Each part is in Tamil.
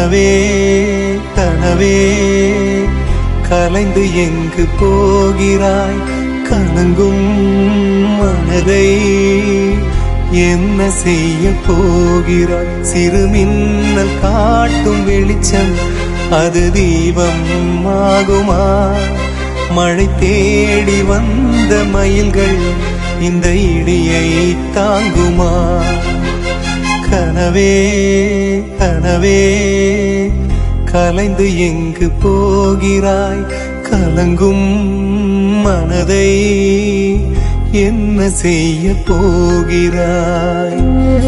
கனவே கனவே கலைந்து எங்கு போகிறாய் கலங்கும் மனதை என்ன செய்ய போகிறாய் சிறு மின்னல் காட்டும் வெளிச்சம் அது தீபம் ஆகுமா மழை தேடி வந்த மயில்கள் இந்த இடியை தாங்குமா கனவே கனவே கலைந்து எங்கு போகிறாய் கலங்கும் மனதை என்ன செய்ய போகிறாய்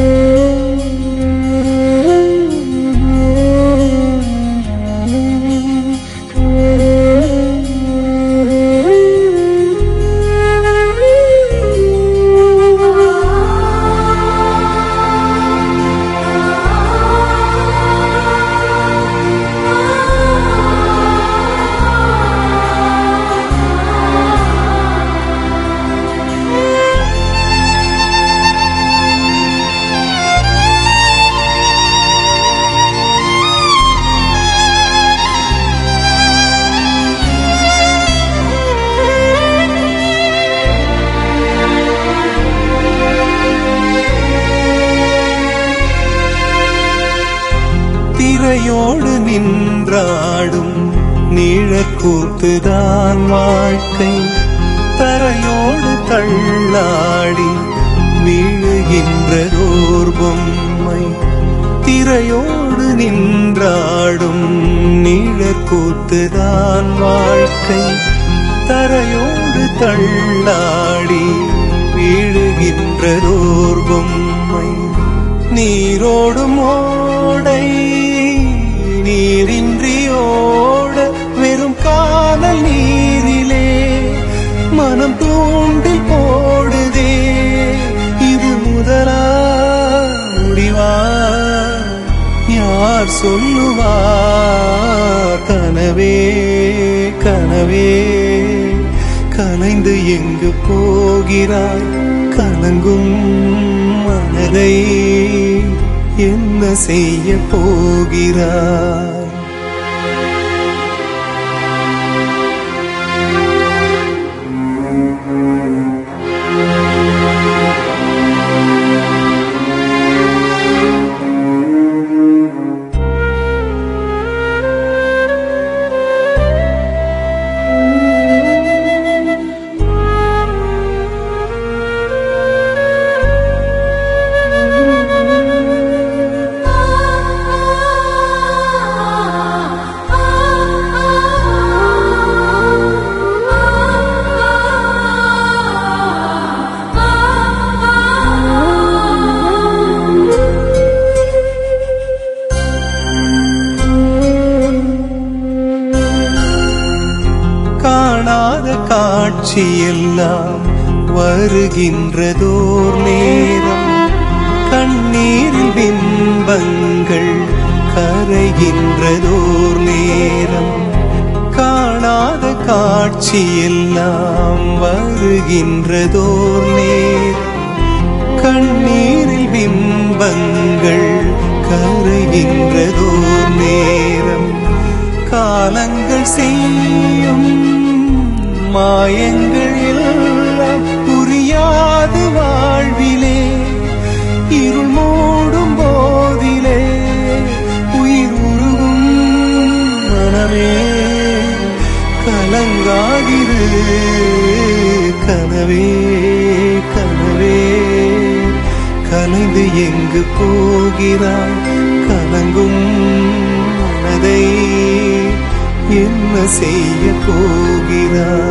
திரையோடு நின்றாடும் நீழக்கூத்துதான் வாழ்க்கை தரையோடு தள்ளாடி வீழுகின்றதோர் பொம்மை திரையோடு நின்றாடும் நீழக்கூத்துதான் வாழ்க்கை தரையோடு தள்ளாடி வீழுகின்றதோர் பொம்மை நீரோடும் ஓடை நீரின்றி ஓட வெறும் காதல் நீரிலே மனம் தூண்டில் போடுதே இது முதலா முடிவா யார் சொல்லுவார் கனவே கனவே கலைந்து எங்கு போகிறாய் கலங்கும் மனதை என்ன செய்ய போகிறாய் காணாத காட்சியெல்லாம் வருகின்றதோர் நேரம் கண்ணீரில் பிம்பங்கள் கரைகின்றதோர் நேரம் காணாத காட்சியெல்லாம் வருகின்றதோர் நேரம் கண்ணீரில் பிம்பங்கள் கரைகின்றதோர் நேரம் காலங்கள் செய்யும் மாயங்கள் எல்லாம் புரியாது வாழ்விலே இருள் மூடும் போதிலே உயிர் உருகும் மனமே கலங்காதிரு கனவே கனவே கலைந்து எங்கு போகிறாய் கலங்கும் மனதை என்ன செய்ய போகிறாய்